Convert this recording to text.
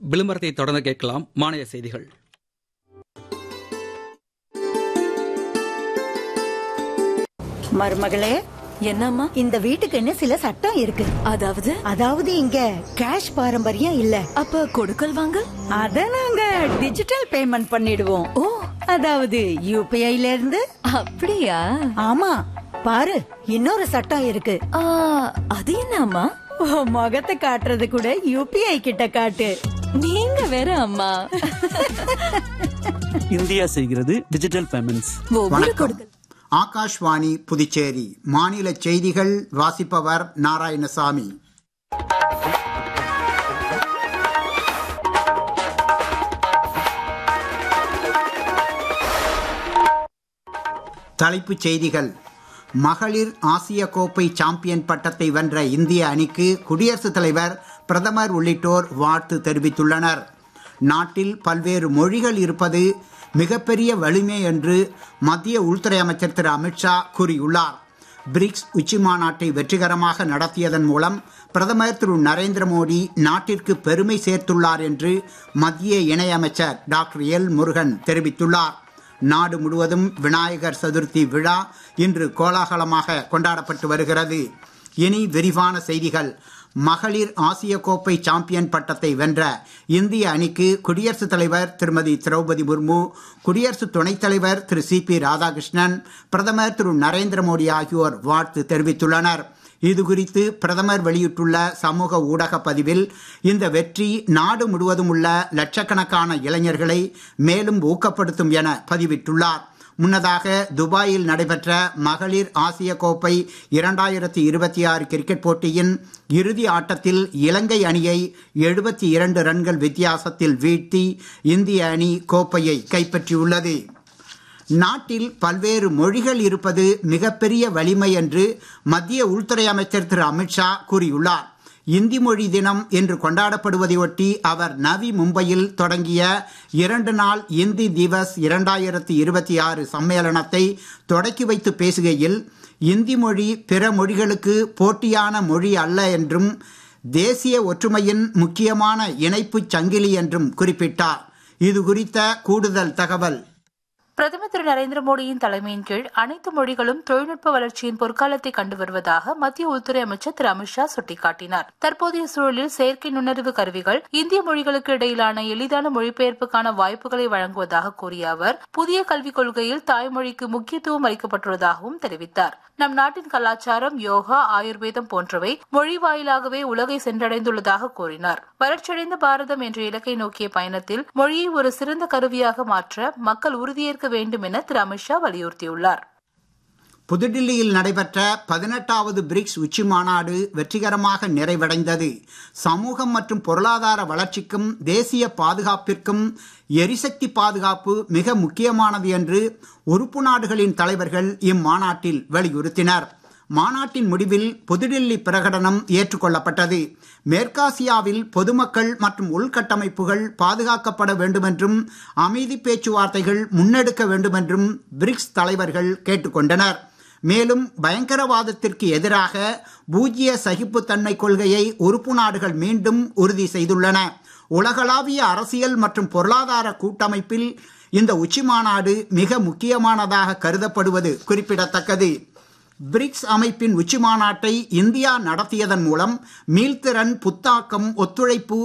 விளம்பரத்தை தொடர்ந்து கேட்கலாம் மாநில செய்திகள் மருமகளே என்னம்மா இந்த வீட்டுக்குன்னு சில சட்டம் இருக்கு அதாவது அதாவது இங்க கேஷ் பாரம்பரியம் இல்ல அப்ப கொடுக்கல் வாங்கல் அத நாங்க டிஜிட்டல் பேமெண்ட் பண்ணிடுவோம் ஓ அதாவது யூபிஐல இருந்து அப்படியா ஆமா பாரு இன்னொரு சட்டம் இருக்கு ஆ, அது என்னம்மா உன் முகத்தை காட்டுறது கூட யூபிஐ கிட்ட காட்டு நீங்க வேற அம்மா இந்தியா செய்கிறது டிஜிட்டல் பேமெண்ட்ஸ் ஒவ்வொரு வணக்கம் கொடுக்கல் ஆகாஷ்வாணி புதுச்சேரி மாநில செய்திகள் வாசிப்பவர் நாராயணசாமி தலைப்புச் செய்திகள் மகளிர் ஆசிய கோப்பை சாம்பியன் பட்டத்தை வென்ற இந்திய அணிக்கு குடியரசுத் தலைவர் பிரதமர் உள்ளிட்டோர் வாழ்த்து தெரிவித்துள்ளனர் நாட்டில் பல்வேறு மொழிகள் இருப்பது மிகப்பெரிய வலிமை என்று மத்திய உள்துறை அமைச்சர் திரு அமித்ஷா கூறியுள்ளார் பிரிக்ஸ் உச்சி மாநாட்டை வெற்றிகரமாக நடத்தியதன் மூலம் பிரதமர் திரு நரேந்திர மோடி நாட்டிற்கு பெருமை சேர்த்துள்ளார் என்று மத்திய இணையமைச்சர் டாக்டர் எல் முருகன் தெரிவித்துள்ளார் நாடு முழுவதும் விநாயகர் சதுர்த்தி விழா இன்று கோலாகலமாக கொண்டாடப்பட்டு வருகிறது இனி விரிவான செய்திகள் மகளிர் ஆசிய கோப்பை சாம்பியன் பட்டத்தை வென்ற இந்திய அணிக்கு குடியரசுத் தலைவர் திருமதி திரௌபதி முர்மு குடியரசு துணைத் தலைவர் திரு சி பி ராதாகிருஷ்ணன் பிரதமர் திரு நரேந்திர மோடி ஆகியோர் வாழ்த்து தெரிவித்துள்ளனர் இது குறித்து பிரதமர் வெளியிட்டுள்ள சமூக ஊடக பதிவில் இந்த வெற்றி நாடு முழுவதும் உள்ள லட்சக்கணக்கான இளைஞர்களை மேலும் ஊக்கப்படுத்தும் என பதிவிட்டுள்ளார் முன்னதாக துபாயில் நடைபெற்ற மகளிர் ஆசிய கோப்பை இரண்டாயிரத்தி இருபத்தி ஆறு கிரிக்கெட் போட்டியின் இறுதி ஆட்டத்தில் இலங்கை அணியை எழுபத்தி இரண்டு ரன்கள் வித்தியாசத்தில் வீழ்த்தி இந்திய அணி கோப்பையை கைப்பற்றியுள்ளது நாட்டில் பல்வேறு மொழிகள் இருப்பது மிகப்பெரிய வலிமை என்று மத்திய உள்துறை அமைச்சர் திரு அமித்ஷா கூறியுள்ளார் இந்தி மொழி தினம் என்று கொண்டாடப்படுவதையொட்டி அவர் நவி மும்பையில் தொடங்கிய இரண்டு நாள் இந்தி திவஸ் இரண்டாயிரத்தி இருபத்தி ஆறு சம்மேளனத்தை தொடக்கி வைத்து பேசுகையில் இந்தி மொழி பிற மொழிகளுக்கு போட்டியான மொழி அல்ல என்றும் தேசிய ஒற்றுமையின் முக்கியமான இணைப்புச் சங்கிலி என்றும் குறிப்பிட்டார் இது குறித்த கூடுதல் தகவல் பிரதமர் திரு நரேந்திர மோடியின் தலைமையின் கீழ் அனைத்து மொழிகளும் தொழில்நுட்ப வளர்ச்சியின் பொற்காலத்தை கண்டு வருவதாக மத்திய உள்துறை அமைச்சர் திரு அமித்ஷா சுட்டிக்காட்டினார் தற்போதைய சூழலில் செயற்கை நுண்ணறிவு கருவிகள் இந்திய மொழிகளுக்கு இடையிலான எளிதான மொழிபெயர்ப்புக்கான வாய்ப்புகளை வழங்குவதாக கூறிய அவர் புதிய கல்விக் கொள்கையில் தாய்மொழிக்கு முக்கியத்துவம் அளிக்கப்பட்டுள்ளதாகவும் தெரிவித்தார் நம் நாட்டின் கலாச்சாரம் யோகா ஆயுர்வேதம் போன்றவை மொழி வாயிலாகவே உலகை சென்றடைந்துள்ளதாக கூறினார் வளர்ச்சியடைந்த பாரதம் என்ற இலக்கை நோக்கிய பயணத்தில் மொழியை ஒரு சிறந்த கருவியாக மாற்ற மக்கள் உறுதியேற்க வேண்டும் என திரு அமித்ஷா வலியுறுத்தியுள்ளார் புதுடில்லியில் நடைபெற்ற பதினெட்டாவது பிரிக்ஸ் உச்சி மாநாடு வெற்றிகரமாக நிறைவடைந்தது சமூகம் மற்றும் பொருளாதார வளர்ச்சிக்கும் தேசிய பாதுகாப்பிற்கும் எரிசக்தி பாதுகாப்பு மிக முக்கியமானது என்று உறுப்பு நாடுகளின் தலைவர்கள் இம்மாநாட்டில் வலியுறுத்தினர் மாநாட்டின் முடிவில் புதுடில்லி பிரகடனம் ஏற்றுக்கொள்ளப்பட்டது மேற்காசியாவில் பொதுமக்கள் மற்றும் உள்கட்டமைப்புகள் பாதுகாக்கப்பட வேண்டுமென்றும் அமைதி பேச்சுவார்த்தைகள் முன்னெடுக்க வேண்டுமென்றும் பிரிக்ஸ் தலைவர்கள் கேட்டுக்கொண்டனர் மேலும் பயங்கரவாதத்திற்கு எதிராக பூஜ்ய சகிப்புத்தன்மை கொள்கையை உறுப்பு நாடுகள் மீண்டும் உறுதி செய்துள்ளன உலகளாவிய அரசியல் மற்றும் பொருளாதார கூட்டமைப்பில் இந்த உச்சி மாநாடு மிக முக்கியமானதாக கருதப்படுவது குறிப்பிடத்தக்கது பிரிக்ஸ் அமைப்பின் உச்சி மாநாட்டை இந்தியா நடத்தியதன் மூலம் மீள்திறன் புத்தாக்கம் ஒத்துழைப்பு